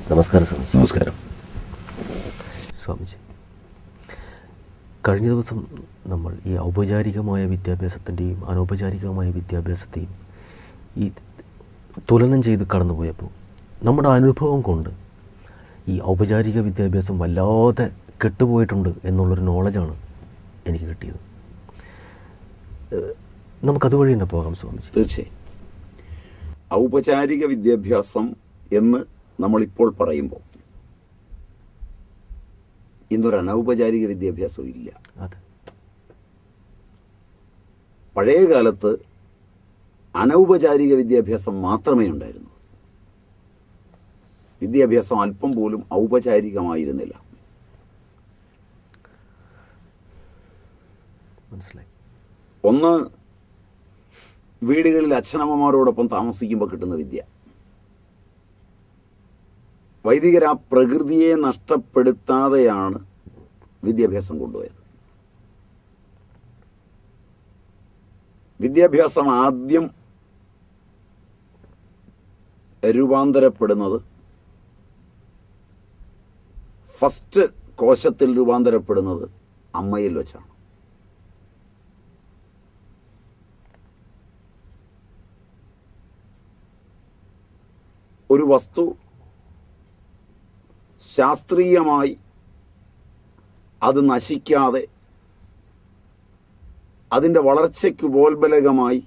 നമസ്കാരം സ്വാമിജി നമസ്കാരം സ്വാമിജി കഴിഞ്ഞ ദിവസം നമ്മൾ ഈ ഔപചാരികമായ വിദ്യാഭ്യാസത്തിൻ്റെയും അനൗപചാരികമായ വിദ്യാഭ്യാസത്തെയും ഈ തുലനം ചെയ്ത് കടന്നുപോയപ്പോൾ നമ്മുടെ അനുഭവം കൊണ്ട് ഈ ഔപചാരിക വിദ്യാഭ്യാസം വല്ലാതെ കെട്ടുപോയിട്ടുണ്ട് എന്നുള്ളൊരു നോളജാണ് എനിക്ക് കിട്ടിയത് ഏഹ് നമുക്കതുവഴി തന്നെ പോകാം സ്വാമിജി തീർച്ചയായും ഔപചാരിക വിദ്യാഭ്യാസം എന്ന് നമ്മളിപ്പോൾ പറയുമ്പോൾ ഇന്നൊരു അനൗപചാരിക വിദ്യാഭ്യാസം ഇല്ല അതെ പഴയ കാലത്ത് അനൗപചാരിക വിദ്യാഭ്യാസം മാത്രമേ ഉണ്ടായിരുന്നു വിദ്യാഭ്യാസം അല്പം പോലും ഔപചാരികമായിരുന്നില്ല മനസ്സിലായി ഒന്ന് വീടുകളിൽ അച്ഛനമ്മമാരോടൊപ്പം താമസിക്കുമ്പോൾ കിട്ടുന്ന വിദ്യ വൈദികർ ആ പ്രകൃതിയെ നഷ്ടപ്പെടുത്താതെയാണ് വിദ്യാഭ്യാസം കൊണ്ടുപോയത് വിദ്യാഭ്യാസം ആദ്യം രൂപാന്തരപ്പെടുന്നത് ഫസ്റ്റ് കോശത്തിൽ രൂപാന്തരപ്പെടുന്നത് അമ്മയിൽ വെച്ചാണ് ഒരു വസ്തു ശാസ്ത്രീയമായി അത് നശിക്കാതെ അതിൻ്റെ വളർച്ചയ്ക്ക് ഉപോത്ബലകമായി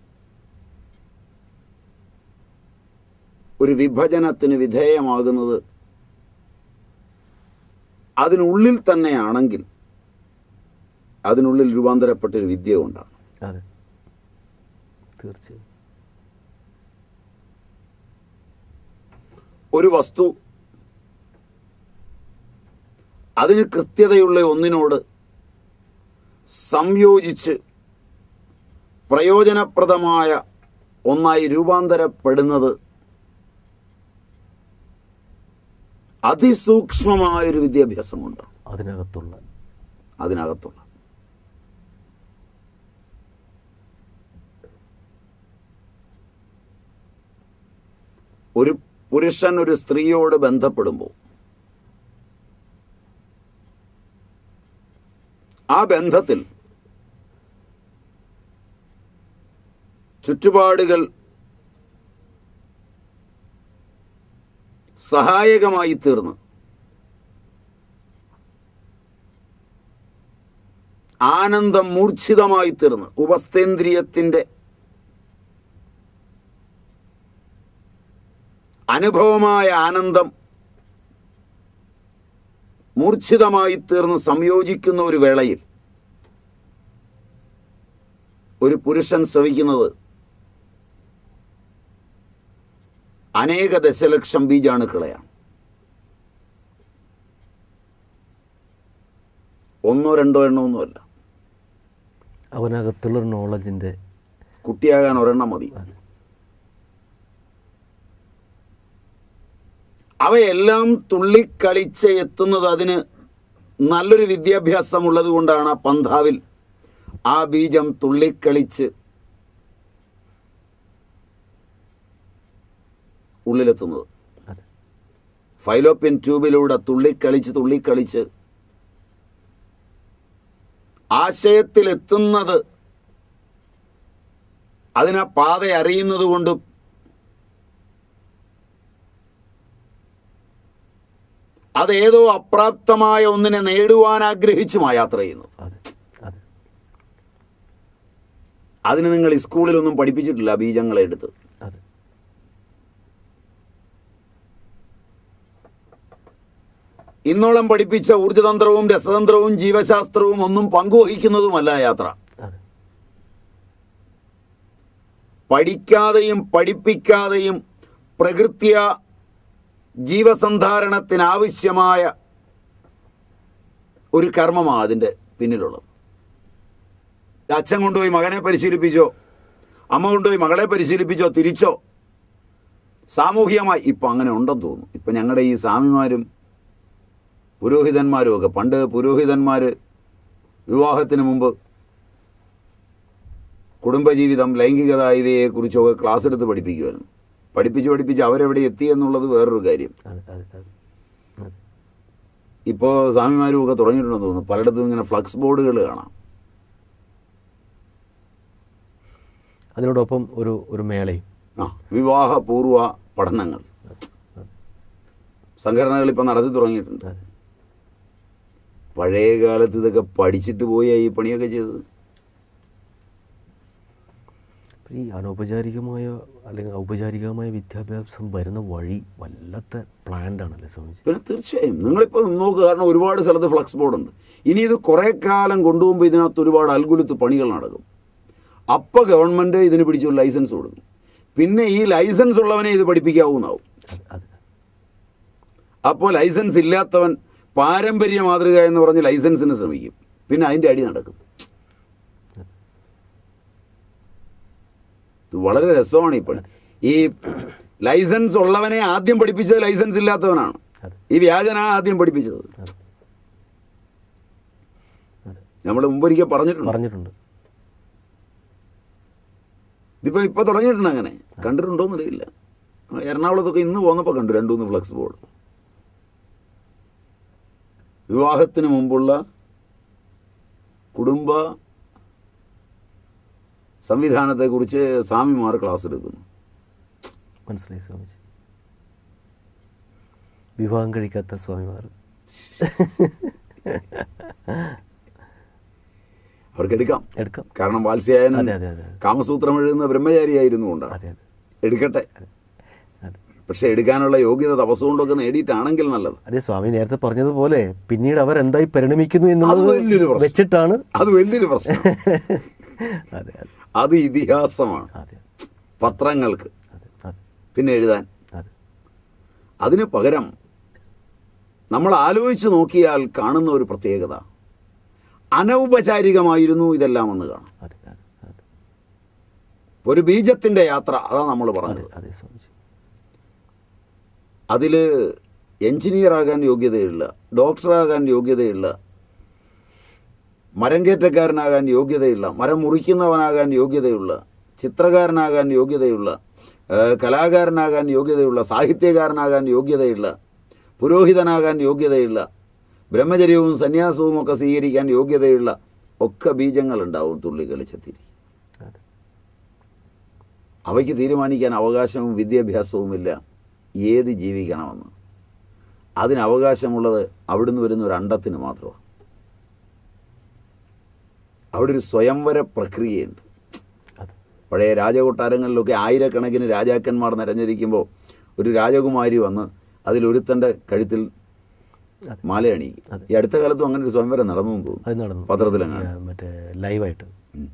ഒരു വിഭജനത്തിന് വിധേയമാകുന്നത് അതിനുള്ളിൽ തന്നെയാണെങ്കിൽ അതിനുള്ളിൽ രൂപാന്തരപ്പെട്ടൊരു വിദ്യ കൊണ്ടാണ് അതെ തീർച്ചയായും ഒരു വസ്തു അതിന് കൃത്യതയുള്ള ഒന്നിനോട് സംയോജിച്ച് പ്രയോജനപ്രദമായ ഒന്നായി രൂപാന്തരപ്പെടുന്നത് അതിസൂക്ഷ്മമായൊരു വിദ്യാഭ്യാസമുണ്ട് അതിനകത്തുള്ള അതിനകത്തുള്ള ഒരു പുരുഷൻ ഒരു സ്ത്രീയോട് ബന്ധപ്പെടുമ്പോൾ ആ ബന്ധത്തിൽ ചുറ്റുപാടുകൾ സഹായകമായി തീർന്ന് ആനന്ദം മൂർച്ഛിതമായി തീർന്ന് ഉപസ്ഥേന്ദ്രിയത്തിൻ്റെ അനുഭവമായ ആനന്ദം മൂർച്ഛിതമായി തീർന്ന് സംയോജിക്കുന്ന ഒരു വേളയിൽ ഒരു പുരുഷൻ ശ്രവിക്കുന്നത് അനേക ദശലക്ഷം ബീജാണുക്കളെയാണ് ഒന്നോ രണ്ടോ എണ്ണോ ഒന്നുമല്ല അവനകത്തുള്ള നോളജിൻ്റെ കുട്ടിയാകാൻ ഒരെണ്ണം മതി അവയെല്ലാം തുള്ളിക്കളിച്ച് എത്തുന്നത് അതിന് നല്ലൊരു വിദ്യാഭ്യാസം ഉള്ളത് കൊണ്ടാണ് ആ പന്ഥാവിൽ ആ ബീജം തുള്ളിക്കളിച്ച് ഉള്ളിലെത്തുന്നത് അതെ ഫൈലോപ്യൻ ട്യൂബിലൂടെ തുള്ളിക്കളിച്ച് തുള്ളിക്കളിച്ച് ആശയത്തിലെത്തുന്നത് അതിനാ പാത അറിയുന്നത് കൊണ്ടും അതേതോ അപ്രാപ്തമായ ഒന്നിനെ നേടുവാൻ ആഗ്രഹിച്ചുമാ യാത്ര ചെയ്യുന്നത് അതെ അതെ അതിന് നിങ്ങൾ ഈ സ്കൂളിലൊന്നും പഠിപ്പിച്ചിട്ടില്ല ബീജങ്ങളെ എടുത്ത് അതെ ഇന്നോളം പഠിപ്പിച്ച ഊർജതന്ത്രവും രസതന്ത്രവും ജീവശാസ്ത്രവും ഒന്നും പങ്കുവഹിക്കുന്നതുമല്ല യാത്ര അതെ പഠിക്കാതെയും പഠിപ്പിക്കാതെയും പ്രകൃത്യ ജീവസന്ധാരണത്തിനാവശ്യമായ ഒരു കർമ്മമാണ് അതിൻ്റെ പിന്നിലുള്ളത് അച്ഛൻ കൊണ്ടുപോയി മകനെ പരിശീലിപ്പിച്ചോ അമ്മ കൊണ്ടുപോയി മകളെ പരിശീലിപ്പിച്ചോ തിരിച്ചോ സാമൂഹികമായി ഇപ്പം അങ്ങനെ ഉണ്ടെന്ന് തോന്നുന്നു ഇപ്പം ഞങ്ങളുടെ ഈ സ്വാമിമാരും പുരോഹിതന്മാരും ഒക്കെ പണ്ട് പുരോഹിതന്മാർ വിവാഹത്തിന് മുമ്പ് കുടുംബജീവിതം ലൈംഗികത ഇവയെക്കുറിച്ചൊക്കെ ക്ലാസ് എടുത്ത് പഠിപ്പിക്കുമായിരുന്നു പഠിപ്പിച്ച് പഠിപ്പിച്ച് അവരെവിടെ എത്തി എന്നുള്ളത് വേറൊരു കാര്യം അതെ അതെ അതെ അതെ ഇപ്പോൾ സ്വാമിമാരും ഒക്കെ തുടങ്ങിയിട്ടുണ്ടെന്ന് തോന്നുന്നു പലയിടത്തും ഇങ്ങനെ ഫ്ലക്സ് ബോർഡുകൾ കാണാം അതിനോടൊപ്പം ഒരു ഒരു മേളയും ആ വിവാഹപൂർവ പഠനങ്ങൾ സംഘടനകൾ ഇപ്പം നടത്തി തുടങ്ങിയിട്ടുണ്ട് അതെ പഴയ കാലത്ത് ഇതൊക്കെ പഠിച്ചിട്ട് പോയി ഈ പണിയൊക്കെ ചെയ്തത് ഈ അനൗപചാരികമായ അല്ലെങ്കിൽ ഔപചാരികമായ വിദ്യാഭ്യാസം വരുന്ന വഴി വല്ലാത്ത പ്ലാൻഡ് ആണല്ലേ സ്വാമിജി പിന്നെ തീർച്ചയായും നിങ്ങളിപ്പോൾ നോക്കുക കാരണം ഒരുപാട് സ്ഥലത്ത് ഫ്ലക്സ് ബോർഡ് ഉണ്ട് ഇനി ഇത് കുറേ കാലം കൊണ്ടുപോകുമ്പോൾ ഇതിനകത്ത് ഒരുപാട് അൽഗുലത്ത് പണികൾ നടക്കും അപ്പോൾ ഗവൺമെൻറ് ഇതിന് പിടിച്ചൊരു ലൈസൻസ് കൊടുക്കും പിന്നെ ഈ ലൈസൻസ് ഉള്ളവനെ ഇത് പഠിപ്പിക്കാവുന്നതാവും അതെ അതെ അപ്പോൾ ലൈസൻസ് ഇല്ലാത്തവൻ പാരമ്പര്യ മാതൃക എന്ന് പറഞ്ഞ് ലൈസൻസിന് ശ്രമിക്കും പിന്നെ അതിൻ്റെ അടി നടക്കും ഇത് വളരെ രസമാണ് ഇപ്പോൾ ഈ ലൈസൻസ് ഉള്ളവനെ ആദ്യം പഠിപ്പിച്ചത് ലൈസൻസ് ഇല്ലാത്തവനാണ് അതെ ഈ വ്യാജന ആദ്യം പഠിപ്പിച്ചത് അതെ അതെ നമ്മൾ മുമ്പൊരിക്കൽ പറഞ്ഞിട്ടുണ്ട് പറഞ്ഞിട്ടുണ്ട് ഇതിപ്പോൾ ഇപ്പോൾ തുടങ്ങിയിട്ടുണ്ട് അങ്ങനെ കണ്ടിട്ടുണ്ടോ എന്നറിയില്ല എറണാകുളത്തൊക്കെ ഇന്ന് പോന്നപ്പോൾ കണ്ടു രണ്ടു മൂന്ന് ഫ്ലക്സ് ബോർഡ് വിവാഹത്തിന് മുമ്പുള്ള കുടുംബ സംവിധാനത്തെക്കുറിച്ച് സ്വാമിമാർ ക്ലാസ് എടുക്കുന്നു മനസ്സിലായി സ്വാമിജി വിവാഹം കഴിക്കാത്ത സ്വാമിമാർ അവർക്ക് എടുക്കാം എടുക്കാം കാരണം വാത്സ്യായൻ അതെ, അതെ, അതെ. കാമസൂത്രം എഴുതുന്ന ബ്രഹ്മചാരിയായിരുന്നു കൊണ്ടാണ് അതെ അതെ എടുക്കട്ടെ അതെ പക്ഷെ എടുക്കാനുള്ള യോഗ്യത തപസ്സുകൊണ്ടൊക്കെ നേടിയിട്ടാണെങ്കിൽ നല്ലത് അതെ സ്വാമി നേരത്തെ പറഞ്ഞതുപോലെ പിന്നീട് അവർ എന്തായി പരിണമിക്കുന്നു എന്നുള്ളത് അത് വലിയൊരു പ്രശ്നം. വെച്ചിട്ടാണ് അത് വലിയൊരു പ്രശ്നം അതെ അതെ അത് ഇതിഹാസമാണ് അതെ പത്രങ്ങൾക്ക് അതെ അതെ പിന്നെ എഴുതാൻ അതെ അതിന് പകരം നമ്മൾ ആലോചിച്ച് നോക്കിയാൽ കാണുന്ന ഒരു പ്രത്യേകത അനൗപചാരികമായിരുന്നു ഇതെല്ലാം എന്ന് കാണാം അതെ അതെ അതെ ഒരു ബീജത്തിൻ്റെ യാത്ര അതാ നമ്മൾ അതെ പറഞ്ഞത് അതെ സ്വാമിജി അതിൽ എഞ്ചിനീയറാകാൻ യോഗ്യതയുള്ള ഡോക്ടറാകാൻ യോഗ്യതയുള്ള മരം കയറ്റക്കാരനാകാൻ യോഗ്യതയുള്ള മരം മുറിക്കുന്നവനാകാൻ യോഗ്യതയുള്ള ചിത്രകാരനാകാൻ യോഗ്യതയുള്ള ഏ, കലാകാരനാകാൻ യോഗ്യതയുള്ള സാഹിത്യകാരനാകാൻ യോഗ്യതയുള്ള പുരോഹിതനാകാൻ യോഗ്യതയുള്ള ബ്രഹ്മചര്യവും സന്യാസവും ഒക്കെ സ്വീകരിക്കാൻ യോഗ്യതയുള്ള ഒക്കെ ബീജങ്ങളുണ്ടാവും തുള്ളി കളിച്ചെത്തിരി അതെ അവയ്ക്ക് തീരുമാനിക്കാൻ അവകാശവും വിദ്യാഭ്യാസവുമില്ല ഏത് ജീവിക്കണമെന്ന് അതിന് അവകാശമുള്ളത് അവിടുന്ന് വരുന്ന ഒരു അണ്ടത്തിന് മാത്രമാണ് അവിടെ ഒരു സ്വയംവര പ്രക്രിയയുണ്ട് അതെ പഴയ രാജകൊട്ടാരങ്ങളിലൊക്കെ ആയിരക്കണക്കിന് രാജാക്കന്മാർ നിരഞ്ഞിരിക്കുമ്പോൾ ഒരു രാജകുമാരി വന്ന് അതിലൊരുത്തൻ്റെ കഴുത്തിൽ അതെ. മാല അണിയിക്കും അതെ. ഈ അടുത്ത കാലത്തും അങ്ങനെ ഒരു സ്വയംവരം നടന്നു എന്ന് തോന്നുന്നു അത് നടന്നു പത്രത്തിലെങ്ങാനും. ഈ, മറ്റേ ലൈവായിട്ട്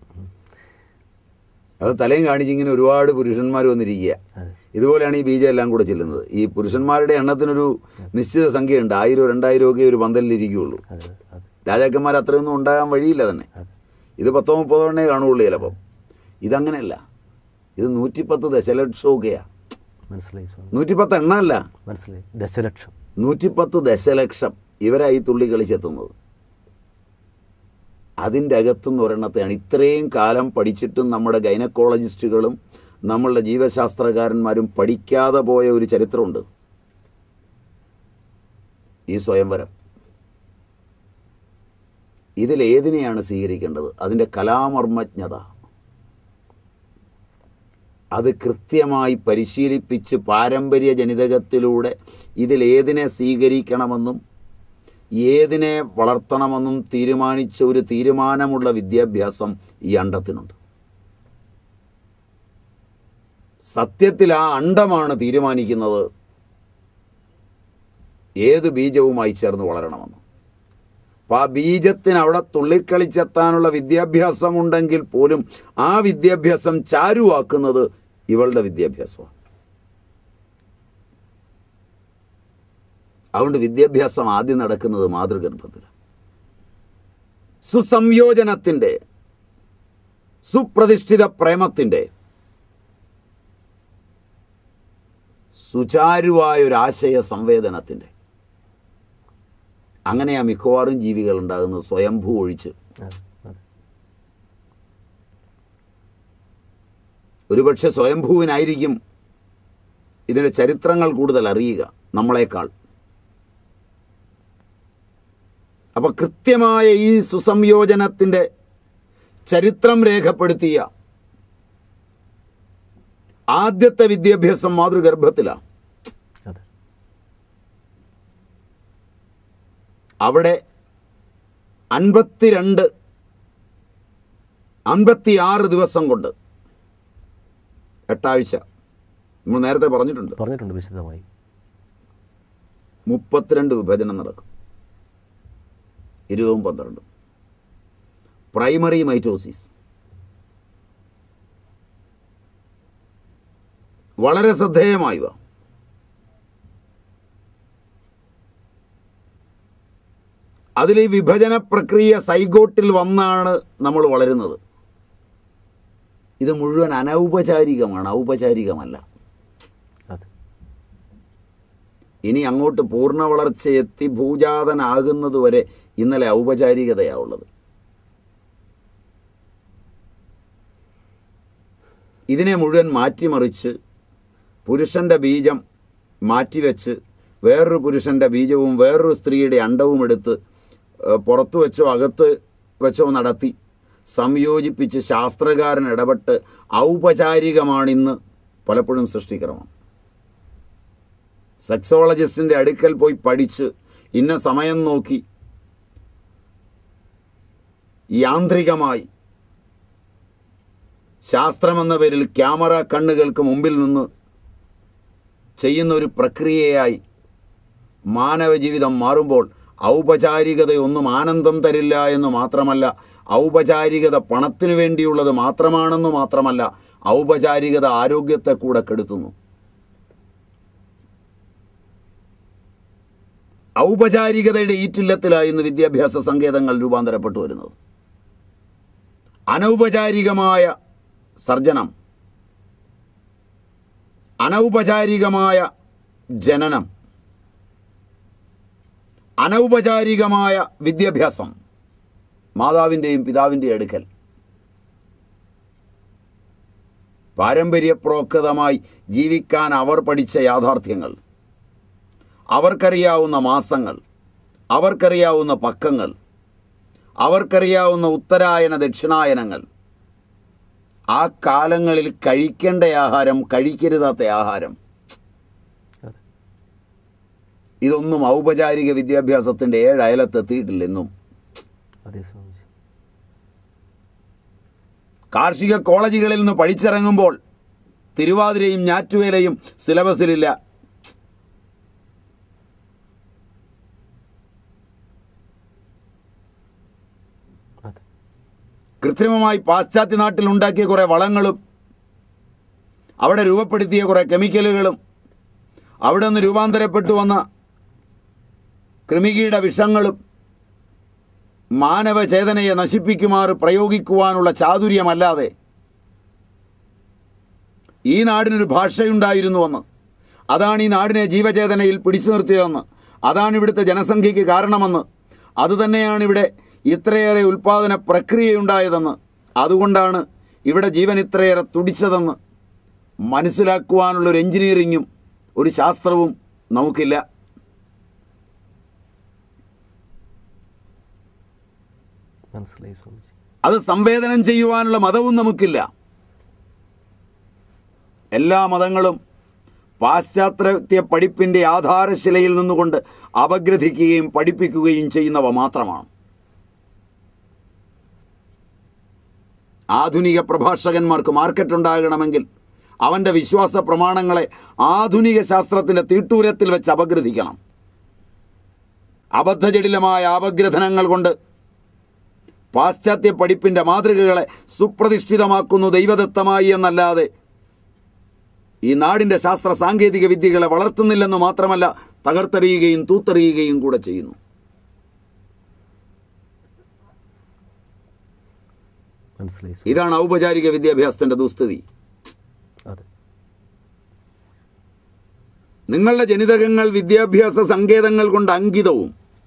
അത് തലയും കാണിച്ച് ഇങ്ങനെ ഒരുപാട് പുരുഷന്മാർ വന്നിരിക്കുക അതെ ഇതുപോലെയാണ് ഈ ബീജം എല്ലാം കൂടെ ചെല്ലുന്നത് ഈ പുരുഷന്മാരുടെ എണ്ണത്തിനൊരു നിശ്ചിത സംഖ്യയുണ്ട് ആയിരം രണ്ടായിരം ഒക്കെ ഒരു പന്തലിലിരിക്കുകയുള്ളൂ അതെ അതെ രാജാക്കന്മാർ അത്രയൊന്നും ഉണ്ടാകാൻ വഴിയില്ല തന്നെ അതെ ഇത് പത്തോ മുപ്പതോ എണ്ണേ കാണുള്ളൂ ചിലപ്പം ഇതങ്ങനെയല്ല ഇത് നൂറ്റിപ്പത്ത് ദശലക്ഷമൊക്കെയാണ് മനസ്സിലായി സ്വാമി നൂറ്റിപ്പത്ത് എണ്ണ അല്ല മനസ്സിലായി ദശലക്ഷം നൂറ്റിപ്പത്ത് ദശലക്ഷം ഇവരായി തുള്ളി കളിച്ചെത്തുന്നത് അതിൻ്റെ അകത്തുനിന്ന് ഒരെണ്ണത്തെയാണ് ഇത്രയും കാലം പഠിച്ചിട്ടും നമ്മുടെ ഗൈനക്കോളജിസ്റ്റുകളും നമ്മളുടെ ജീവശാസ്ത്രകാരന്മാരും പഠിക്കാതെ പോയ ഒരു ചരിത്രമുണ്ട് ഈ സ്വയംവരം ഇതിലേതിനെയാണ് സ്വീകരിക്കേണ്ടത് അതിൻ്റെ കലാമർമ്മജ്ഞത അത് കൃത്യമായി പരിശീലിപ്പിച്ച് പാരമ്പര്യ ജനിതകത്തിലൂടെ ഇതിലേതിനെ സ്വീകരിക്കണമെന്നും ഏതിനെ വളർത്തണമെന്നും തീരുമാനിച്ച ഒരു തീരുമാനമുള്ള വിദ്യാഭ്യാസം ഈ അണ്ടത്തിനുണ്ട് സത്യത്തിൽ ആ അണ്ടമാണ് തീരുമാനിക്കുന്നത് ഏത് ബീജവുമായി ചേർന്ന് വളരണമെന്ന് അപ്പം ആ ബീജത്തിന് അവിടെ തുള്ളിക്കളിച്ചെത്താനുള്ള വിദ്യാഭ്യാസം ഉണ്ടെങ്കിൽ പോലും ആ വിദ്യാഭ്യാസം ചാരുവാക്കുന്നത് ഇവളുടെ വിദ്യാഭ്യാസമാണ് അതുകൊണ്ട് വിദ്യാഭ്യാസം ആദ്യം നടക്കുന്നത് മാതൃഗർഭത്തിൽ സുസംയോജനത്തിൻ്റെ സുപ്രതിഷ്ഠിത പ്രേമത്തിൻ്റെ സുചാരുവായ ഒരു ആശയ സംവേദനത്തിൻ്റെ അങ്ങനെയാ മിക്കവാറും ജീവികൾ ഉണ്ടാകുന്നത് സ്വയംഭൂ ഒഴിച്ച് അതെ അതെ ഒരുപക്ഷെ സ്വയംഭൂവിനായിരിക്കും ഇതിൻ്റെ ചരിത്രങ്ങൾ കൂടുതൽ അറിയുക നമ്മളെക്കാൾ അപ്പോൾ കൃത്യമായ ഈ സുസംയോജനത്തിൻ്റെ ചരിത്രം രേഖപ്പെടുത്തിയ ആദ്യത്തെ വിദ്യാഭ്യാസം മാതൃഗർഭത്തിലാണ് അതെ അവിടെ അൻപത്തിരണ്ട് അൻപത്തിയാറ് ദിവസം കൊണ്ട് എട്ടാഴ്ച നമ്മൾ നേരത്തെ പറഞ്ഞിട്ടുണ്ട് പറഞ്ഞിട്ടുണ്ട് വിശദമായി മുപ്പത്തിരണ്ട് വിഭജനം നടക്കും ഇരുപതും പന്ത്രണ്ടും പ്രൈമറി മൈറ്റോസിസ് വളരെ ശ്രദ്ധേയമായവ അതിൽ ഈ വിഭജന പ്രക്രിയ സൈഗോട്ടിൽ വന്നാണ് നമ്മൾ വളരുന്നത് ഇത് മുഴുവൻ അനൗപചാരികമാണ് ഔപചാരികമല്ല അതെ ഇനി അങ്ങോട്ട് പൂർണ്ണ വളർച്ചയെത്തി ഭൂജാതനാകുന്നത് വരെ ഇന്നലെ ഔപചാരികതയാണ് ഉള്ളത് ഇതിനെ മുഴുവൻ മാറ്റിമറിച്ച് പുരുഷൻ്റെ ബീജം മാറ്റിവെച്ച് വേറൊരു പുരുഷൻ്റെ ബീജവും വേറൊരു സ്ത്രീയുടെ അണ്ടവും എടുത്ത് ഏഹ്, പുറത്തു വെച്ചോ അകത്ത് വെച്ചോ നടത്തി സംയോജിപ്പിച്ച് ശാസ്ത്രകാരൻ ഇടപെട്ട് ഔപചാരികമാണിന്ന് പലപ്പോഴും സൃഷ്ടിക്രമം സെക്സോളജിസ്റ്റിൻ്റെ അടുക്കൽ പോയി പഠിച്ച് ഇന്ന സമയം നോക്കി യാന്ത്രികമായി ശാസ്ത്രമെന്ന പേരിൽ ക്യാമറ കണ്ണുകൾക്ക് മുമ്പിൽ നിന്ന് ചെയ്യുന്ന ഒരു പ്രക്രിയയായി മാനവജീവിതം മാറുമ്പോൾ ഔപചാരികതയൊന്നും ആനന്ദം തരില്ല എന്ന് മാത്രമല്ല ഔപചാരികത പണത്തിനു വേണ്ടിയുള്ളത് മാത്രമാണെന്ന് മാത്രമല്ല ഔപചാരികത ആരോഗ്യത്തെ കൂടെ കെടുത്തുന്നു ഔപചാരികതയുടെ ഈറ്റില്ലത്തിലായി ഇന്ന് വിദ്യാഭ്യാസ സങ്കേതങ്ങൾ രൂപാന്തരപ്പെട്ടു വരുന്നത് അനൗപചാരികമായ സർജനം അനൗപചാരികമായ ജനനം അനൗപചാരികമായ വിദ്യാഭ്യാസം മാതാവിൻ്റെയും പിതാവിൻ്റെയും അടുക്കൽ പാരമ്പര്യപ്രോക്തമായി ജീവിക്കാൻ അവർ പഠിച്ച യാഥാർത്ഥ്യങ്ങൾ അവർക്കറിയാവുന്ന മാസങ്ങൾ അവർക്കറിയാവുന്ന പക്കങ്ങൾ അവർക്കറിയാവുന്ന ഉത്തരായന ദക്ഷിണായനങ്ങൾ ആ കാലങ്ങളിൽ കഴിക്കേണ്ട ആഹാരം കഴിക്കരുതാത്ത ആഹാരം അതെ ഇതൊന്നും ഔപചാരിക വിദ്യാഭ്യാസത്തിൻ്റെ ഏഴ് അയലത്തെത്തിയിട്ടില്ല ഇന്നും അതെ സ്വാമിജി കാർഷിക കോളേജുകളിൽ നിന്ന് പഠിച്ചിറങ്ങുമ്പോൾ തിരുവാതിരയും ഞാറ്റുവേലയും സിലബസിലില്ല അതെ കൃത്രിമമായി പാശ്ചാത്യ നാട്ടിൽ ഉണ്ടാക്കിയ കുറേ വളങ്ങളും അവിടെ രൂപപ്പെടുത്തിയ കുറേ കെമിക്കലുകളും അവിടെ നിന്ന് രൂപാന്തരപ്പെട്ടു വന്ന കൃമികീട വിഷങ്ങളും മാനവചേതനയെ നശിപ്പിക്കുമാറ് പ്രയോഗിക്കുവാനുള്ള ചാതുര്യമല്ലാതെ ഈ നാടിനൊരു ഭാഷയുണ്ടായിരുന്നുവെന്ന് അതാണ് ഈ നാടിനെ ജീവചേതനയിൽ പിടിച്ചു നിർത്തിയതെന്ന് അതാണ് ഇവിടുത്തെ ജനസംഖ്യയ്ക്ക് കാരണമെന്ന് അതുതന്നെയാണ് ഇവിടെ ഇത്രയേറെ ഉൽപ്പാദന പ്രക്രിയയുണ്ടായതെന്ന് അതുകൊണ്ടാണ് ഇവിടെ ജീവൻ ഇത്രയേറെ തുടിച്ചതെന്ന് മനസ്സിലാക്കുവാനുള്ളൊരു എഞ്ചിനീയറിങ്ങും ഒരു ശാസ്ത്രവും നമുക്കില്ല മനസ്സിലായി സ്വാമിജി അത് സംവേദനം ചെയ്യുവാനുള്ള മതവും നമുക്കില്ല എല്ലാ മതങ്ങളും പാശ്ചാത്യ പഠിപ്പിൻ്റെ ആധാരശിലയിൽ നിന്നുകൊണ്ട് അപഗ്രഥിക്കുകയും പഠിപ്പിക്കുകയും ചെയ്യുന്നവ മാത്രമാണ് ആധുനിക പ്രഭാഷകന്മാർക്ക് മാർക്കറ്റ് ഉണ്ടാകണമെങ്കിൽ അവൻ്റെ വിശ്വാസ പ്രമാണങ്ങളെ ആധുനിക ശാസ്ത്രത്തിൻ്റെ തീട്ടൂരത്തിൽ വെച്ച് അപഗ്രഥിക്കണം അബദ്ധജടിലമായ അപഗ്രഥനങ്ങൾ കൊണ്ട് പാശ്ചാത്യ പഠിപ്പിൻ്റെ മാതൃകകളെ സുപ്രതിഷ്ഠിതമാക്കുന്നു ദൈവദത്തമായി എന്നല്ലാതെ ഈ നാടിൻ്റെ ശാസ്ത്ര സാങ്കേതിക വിദ്യകളെ വളർത്തുന്നില്ലെന്ന് മാത്രമല്ല തകർത്തെറിയുകയും തൂത്തെറിയുകയും കൂടെ ചെയ്യുന്നു മനസ്സിലായി സ്വാമി. ഇതാണ് ഔപചാരിക വിദ്യാഭ്യാസത്തിൻ്റെ ദുസ്ഥിതി അതെ നിങ്ങളുടെ ജനിതകങ്ങൾ വിദ്യാഭ്യാസ സങ്കേതങ്ങൾ കൊണ്ട് അങ്കിതവും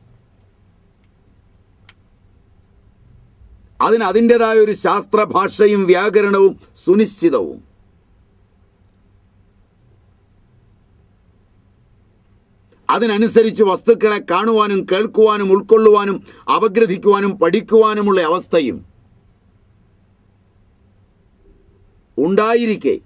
അതിന് അതിൻ്റെതായ ഒരു ശാസ്ത്ര ഭാഷയും വ്യാകരണവും സുനിശ്ചിതവും അതിനനുസരിച്ച് വസ്തുക്കളെ കാണുവാനും കേൾക്കുവാനും ഉൾക്കൊള്ളുവാനും അപഗ്രഥിക്കുവാനും പഠിക്കുവാനുമുള്ള അവസ്ഥയും ഉണ്ടായിരിക്കെ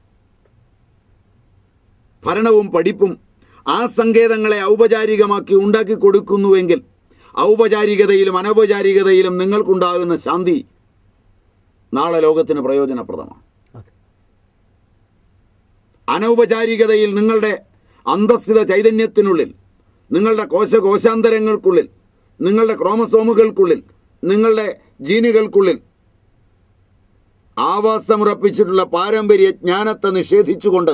ഭരണവും പഠിപ്പും ആ സങ്കേതങ്ങളെ ഔപചാരികമാക്കി ഉണ്ടാക്കി കൊടുക്കുന്നുവെങ്കിൽ ഔപചാരികതയിലും അനൗപചാരികതയിലും നിങ്ങൾക്കുണ്ടാകുന്ന ശാന്തി നാളെ ലോകത്തിന് പ്രയോജനപ്രദമാണ് അതെ അനൗപചാരികതയിൽ നിങ്ങളുടെ അന്തസ്ഥിത ചൈതന്യത്തിനുള്ളിൽ നിങ്ങളുടെ കോശകോശാന്തരങ്ങൾക്കുള്ളിൽ നിങ്ങളുടെ ക്രോമസോമുകൾക്കുള്ളിൽ നിങ്ങളുടെ ജീനുകൾക്കുള്ളിൽ ആവാസമുറപ്പിച്ചിട്ടുള്ള പാരമ്പര്യ ജ്ഞാനത്തെ നിഷേധിച്ചുകൊണ്ട്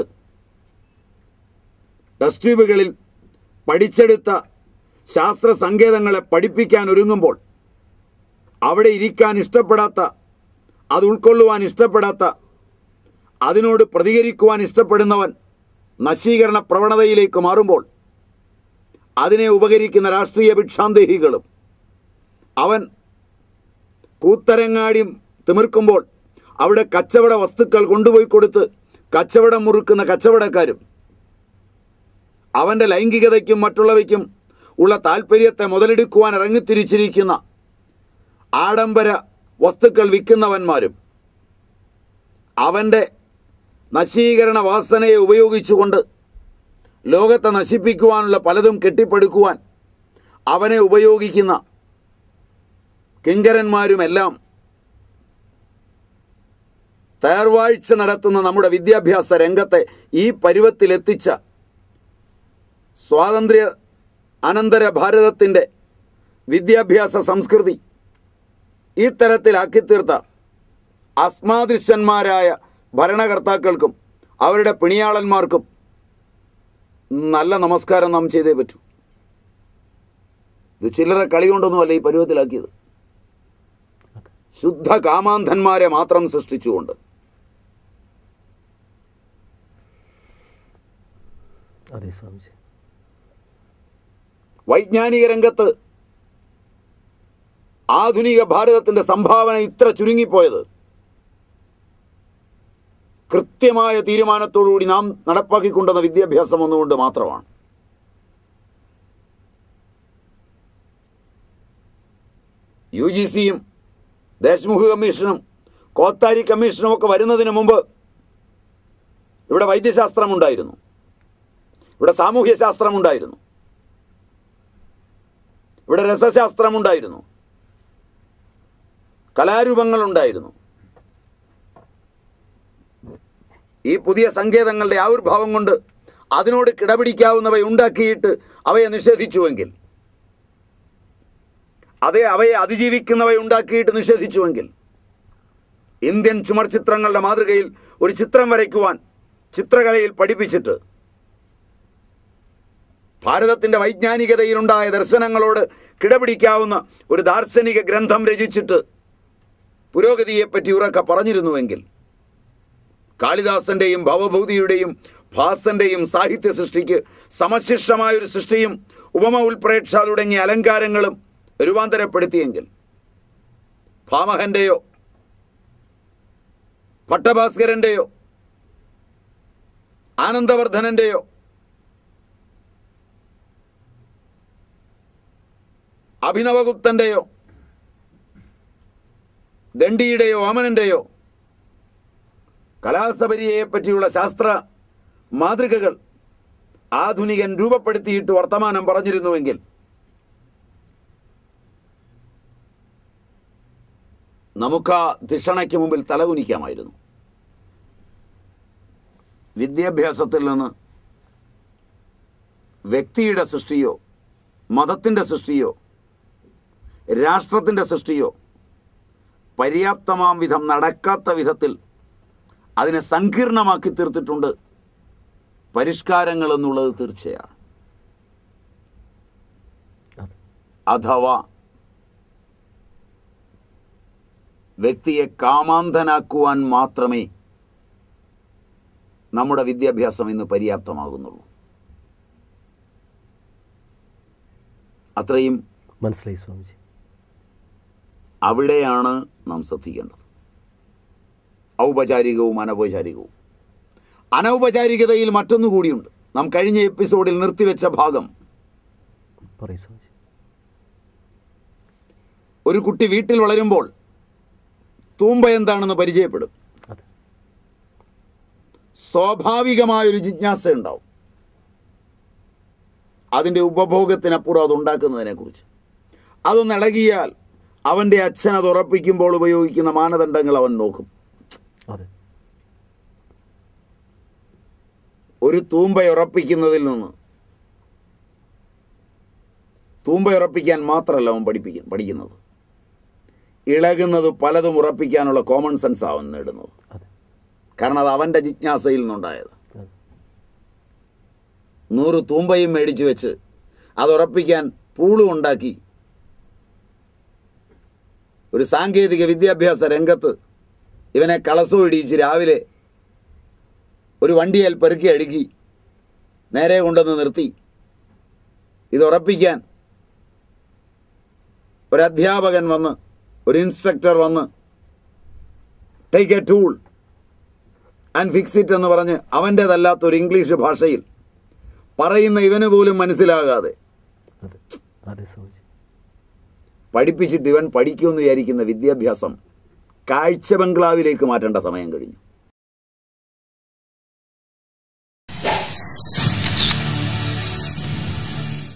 ടെസ്റ്റ് ട്യൂബുകളിൽ പഠിച്ചെടുത്ത ശാസ്ത്ര സങ്കേതങ്ങളെ പഠിപ്പിക്കാൻ ഒരുങ്ങുമ്പോൾ അവിടെ ഇരിക്കാൻ ഇഷ്ടപ്പെടാത്ത അത് ഉൾക്കൊള്ളുവാൻ ഇഷ്ടപ്പെടാത്ത അതിനോട് പ്രതികരിക്കുവാൻ ഇഷ്ടപ്പെടുന്നവൻ നശീകരണ പ്രവണതയിലേക്ക് മാറുമ്പോൾ അതിനെ ഉപകരിക്കുന്ന രാഷ്ട്രീയ ഭിക്ഷാന്തേഹികളും അവൻ കൂത്തരങ്ങാടി തിമിർക്കുമ്പോൾ അവിടെ കച്ചവട വസ്തുക്കൾ കൊണ്ടുപോയി കൊടുത്ത് കച്ചവടം മുറുക്കുന്ന കച്ചവടക്കാരും അവൻ്റെ ലൈംഗികതയ്ക്കും മറ്റുള്ളവയ്ക്കും ഉള്ള താല്പര്യത്തെ മുതലെടുക്കുവാൻ ഇറങ്ങിത്തിരിച്ചിരിക്കുന്ന ആഡംബര വസ്തുക്കൾ വിൽക്കുന്നവന്മാരും അവൻ്റെ നശീകരണ വാസനയെ ഉപയോഗിച്ചുകൊണ്ട് ലോകത്തെ നശിപ്പിക്കുവാനുള്ള പലതും കെട്ടിപ്പടുക്കുവാൻ അവനെ ഉപയോഗിക്കുന്ന കിങ്കരന്മാരുമെല്ലാം തേർവാഴ്ച നടത്തുന്ന നമ്മുടെ വിദ്യാഭ്യാസ രംഗത്തെ ഈ പരുവത്തിലെത്തിച്ച സ്വാതന്ത്ര്യ അനന്തര ഭാരതത്തിൻ്റെ വിദ്യാഭ്യാസ സംസ്കൃതി ഈ തരത്തിലാക്കി തീർത്ത അസ്മാദൃശ്യന്മാരായ ഭരണകർത്താക്കൾക്കും അവരുടെ പിണിയാളന്മാർക്കും നല്ല നമസ്കാരം നാം ചെയ്തേ പറ്റൂ ഇത് ചില്ലറ കളി കൊണ്ടൊന്നുമല്ല ഈ പരുവത്തിലാക്കിയത് അതെ ശുദ്ധ കാമാന്ധന്മാരെ മാത്രം സൃഷ്ടിച്ചുകൊണ്ട് അതെ സ്വാമിജി വൈജ്ഞാനിക രംഗത്ത് ആധുനിക ഭാരതത്തിൻ്റെ സംഭാവന ഇത്ര ചുരുങ്ങിപ്പോയത് കൃത്യമായ തീരുമാനത്തോടുകൂടി നാം നടപ്പാക്കിക്കൊണ്ടുവന്ന വിദ്യാഭ്യാസം ഒന്നുകൊണ്ട് മാത്രമാണ് യു ജി സിയും ദേശമുഖ് കമ്മീഷനും കോത്താരി കമ്മീഷനും ഒക്കെ വരുന്നതിന് മുമ്പ് ഇവിടെ വൈദ്യശാസ്ത്രമുണ്ടായിരുന്നു ഇവിടെ സാമൂഹ്യ ശാസ്ത്രമുണ്ടായിരുന്നു ഇവിടെ രസശാസ്ത്രമുണ്ടായിരുന്നു കലാരൂപങ്ങളുണ്ടായിരുന്നു ഈ പുതിയ സങ്കേതങ്ങളുടെ ആവിർഭാവം കൊണ്ട് അതിനോട് കിടപിടിക്കാവുന്നവ ഉണ്ടാക്കിയിട്ട് അവയെ നിഷേധിച്ചുവെങ്കിൽ അതേ അവയെ അതിജീവിക്കുന്നവ ഉണ്ടാക്കിയിട്ട് നിഷേധിച്ചുവെങ്കിൽ ഇന്ത്യൻ ചുമർ ചിത്രങ്ങളുടെ മാതൃകയിൽ ഒരു ചിത്രം വരയ്ക്കുവാൻ ചിത്രകലയിൽ പഠിപ്പിച്ചിട്ട് ഭാരതത്തിൻ്റെ വൈജ്ഞാനികതയിലുണ്ടായ ദർശനങ്ങളോട് കിടപിടിക്കാവുന്ന ഒരു ദാർശനിക ഗ്രന്ഥം രചിച്ചിട്ട് പുരോഗതിയെപ്പറ്റി ഉറക്കെ പറഞ്ഞിരുന്നുവെങ്കിൽ കാളിദാസന്റെയും ഭവഭൂതിയുടെയും ഭാസന്റെയും സാഹിത്യ സൃഷ്ടിക്ക് സമശിഷ്ടമായൊരു സൃഷ്ടിയും ഉപമ ഉൾപ്രേക്ഷ തുടങ്ങിയ അലങ്കാരങ്ങളും രൂപാന്തരപ്പെടുത്തിയെങ്കിൽ ഭാമഹന്റെയോ ഭട്ടഭാസ്കരന്റെയോ ആനന്ദവർദ്ധനന്റെയോ അഭിനവഗുപ്തന്റെയോ ദണ്ഡിയുടെയോ വാമനന്റെയോ കലാസബരിയെ പറ്റിയുള്ള ശാസ്ത്ര മാതൃകകൾ ആധുനികൻ രൂപപ്പെടുത്തിയിട്ട് വർത്തമാനം പറഞ്ഞിരുന്നുവെങ്കിൽ നമുക്ക് ആ ധിഷണയ്ക്ക് മുമ്പിൽ തലകുനിക്കാമായിരുന്നു വിദ്യാഭ്യാസത്തിൽ നിന്ന് വ്യക്തിയുടെ സൃഷ്ടിയോ മതത്തിൻ്റെ സൃഷ്ടിയോ രാഷ്ട്രത്തിൻ്റെ സൃഷ്ടിയോ പര്യാപ്തമാം വിധം നടക്കാത്ത വിധത്തിൽ അതിനെ സങ്കീർണമാക്കി തീർത്തിട്ടുണ്ട് പരിഷ്കാരങ്ങൾ എന്നുള്ളത് തീർച്ചയാണ് അതെ അഥവാ വ്യക്തിയെ കാമാന്ധനാക്കുവാൻ മാത്രമേ നമ്മുടെ വിദ്യാഭ്യാസം ഇന്ന് പര്യാപ്തമാകുന്നുള്ളൂ അത്രയും മനസ്സിലായി സ്വാമിജി അവിടെയാണ് നാം ശ്രദ്ധിക്കേണ്ടത് ഔപചാരികവും അനൗപചാരികവും അനൗപചാരികതയിൽ മറ്റൊന്നു കൂടിയുണ്ട് നാം കഴിഞ്ഞ എപ്പിസോഡിൽ നിർത്തിവെച്ച ഭാഗം പറയൂ സ്വാമിജി ഒരു കുട്ടി വീട്ടിൽ വളരുമ്പോൾ തൂമ്പ എന്താണെന്ന് പരിചയപ്പെടും അതെ സ്വാഭാവികമായൊരു ജിജ്ഞാസ ഉണ്ടാവും അതിൻ്റെ ഉപഭോഗത്തിനപ്പുറം അത് ഉണ്ടാക്കുന്നതിനെക്കുറിച്ച് അതൊന്ന് ഇളകിയാൽ അവൻ്റെ അച്ഛൻ അത് ഉറപ്പിക്കുമ്പോൾ ഉപയോഗിക്കുന്ന മാനദണ്ഡങ്ങൾ അവൻ നോക്കും അതെ ഒരു തൂമ്പ ഉറപ്പിക്കുന്നതിൽ നിന്ന് തൂമ്പ ഉറപ്പിക്കാൻ മാത്രമല്ല അവൻ പഠിപ്പിക്കും പഠിക്കുന്നത് ഇളകുന്നത് പലതും ഉറപ്പിക്കാനുള്ള കോമൺ സെൻസ് അവൻ നേടുന്നത് അതെ കാരണം അത് അവൻ്റെ ജിജ്ഞാസയിൽ നിന്നുണ്ടായത് അതെ നൂറ് തൂമ്പയും മേടിച്ചു വെച്ച് അത് ഉറപ്പിക്കാൻ പൂളും ഉണ്ടാക്കി ഒരു സാങ്കേതിക വിദ്യാഭ്യാസ രംഗത്ത് ഇവനെ കളസവും ഇടിയിച്ച് രാവിലെ ഒരു വണ്ടിയാൽ പെറുക്കി അടുക്കി നേരെ കൊണ്ടുവന്ന് നിർത്തി ഇത് ഉറപ്പിക്കാൻ ഒരു അധ്യാപകൻ വന്ന് ഒരു ഇൻസ്ട്രക്ടർ വന്ന് take a tool and fix it എന്ന് പറഞ്ഞ് അവൻ്റേതല്ലാത്ത ഒരു ഇംഗ്ലീഷ് ഭാഷയിൽ പറയുന്ന ഇവന് പോലും മനസ്സിലാകാതെ അതെ അതെ സ്വാമിജി പഠിപ്പിച്ചിട്ട് ഇവൻ പഠിക്കുമെന്ന് വിചാരിക്കുന്ന വിദ്യാഭ്യാസം കാഴ്ച ബംഗ്ലാവിലേക്ക് മാറ്റേണ്ട സമയം കഴിഞ്ഞു